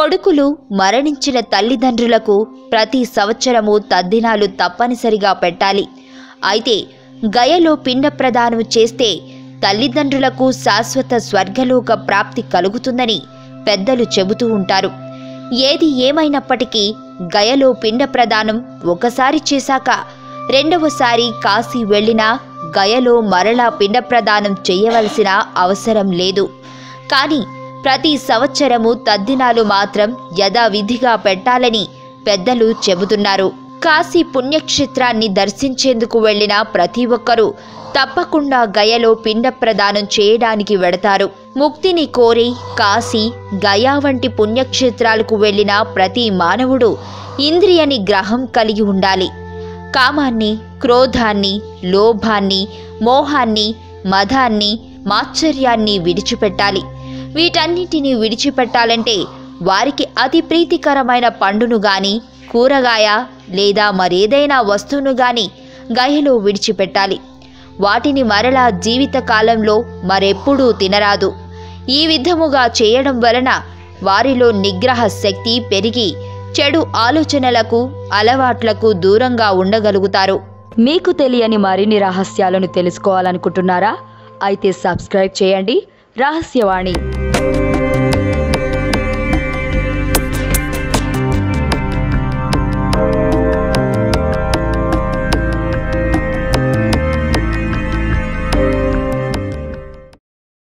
కొడుకులు మరణించిన తల్లిదండ్రులకు ప్రతి సంవత్సరము తద్దినాలు తప్పనిసరిగా పెట్టాలి అయితే గయలో పిండ ప్రదానం చేస్తే తల్లిదండ్రులకు శాశ్వత స్వర్గలోక ప్రాప్తి కలుగుతుందని పెద్దలు చెబుతూ ఉంటారు ఏది ఏమైనప్పటికీ గయలో పిండ ప్రదానం ఒకసారి చేశాక రెండవసారి కాశీ వెళ్ళినా గయలో మరలా పిండ ప్రదానం చేయవలసిన అవసరం లేదు కానీ ప్రతి సంవత్సరము తద్దినాలు మాత్రం యథావిధిగా పెట్టాలని పెద్దలు చెబుతున్నారు కాశీ పుణ్యక్షేత్రాన్ని దర్శించేందుకు వెళ్ళిన ప్రతి ఒక్కరూ తప్పకుండా గయలో పిండ ప్రదానం చేయడానికి వెడతారు ముక్తిని కోరి కాశీ గయా వంటి పుణ్యక్షేత్రాలకు వెళ్ళిన ప్రతి మానవుడు ఇంద్రియ నిగ్రహం కలిగి ఉండాలి కామాన్ని క్రోధాన్ని లోభాన్ని మోహాన్ని మదాన్ని మాత్సర్యాన్ని విడిచిపెట్టాలి వీటన్నిటిని విడిచిపెట్టాలంటే వారికి అతి ప్రీతికరమైన పండును గాని కూరగాయ లేదా మరేదైనా వస్తువును గాని గయలో విడిచిపెట్టాలి వాటిని మరలా జీవిత కాలంలో మరెప్పుడూ తినరాదు ఈ విధముగా చేయడం వలన వారిలో నిగ్రహ శక్తి పెరిగి చెడు ఆలోచనలకు అలవాట్లకు దూరంగా ఉండగలుగుతారు మీకు తెలియని మరిన్ని రహస్యాలను తెలుసుకోవాలనుకుంటున్నారా అయితే సబ్స్క్రైబ్ చేయండి రహస్యవాణి